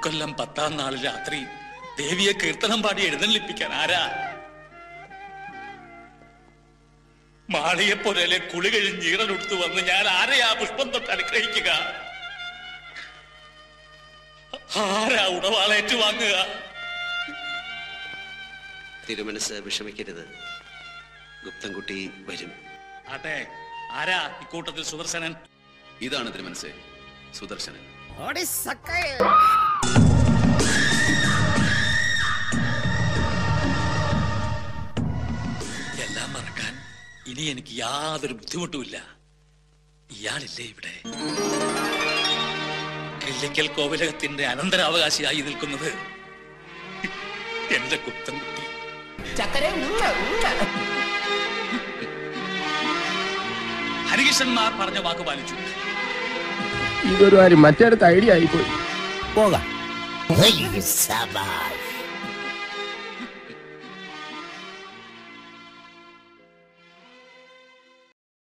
ഇക്കൊല്ലം പത്താം നാൾ രാത്രി ദേവിയെ കീർത്തനം പാടി എഴുന്നള്ളിപ്പിക്കാൻ ആരാ മാളിയെപ്പോലെ കുളി കഴിഞ്ഞ് ഈറലെടുത്തു വന്ന് ഞാൻ ആരെയാ പുഷ്പം തൊട്ട് അനുഗ്രഹിക്കുക ആരാ ഉടവാളേറ്റു വാങ്ങുക തിരുമനസ് വിഷമിക്കരുത് ഗുപ്തൻകുട്ടി വരും ആട്ടെ ആരാ ഇക്കൂട്ടത്തിൽ സുദർശനൻ ഇതാണ് തിരുമനസേ സുദർശനൻ എല്ലാം മറക്കാൻ ഇനി എനിക്ക് യാതൊരു ബുദ്ധിമുട്ടുമില്ല ഇയാളില്ലേ ഇവിടെ കിള്ളിക്കൽ കോവിലകത്തിന്റെ അനന്തരാവകാശിയായി നിൽക്കുന്നത് എന്റെ കുത്തൻകുട്ടി ഹരികിഷന്മാർ പറഞ്ഞ വാക്ക് പാലിച്ചു ഇതൊരു കാര്യം മറ്റേടത്ത് ഐഡിയ ആയിപ്പോയി പോകാം സബാഷ്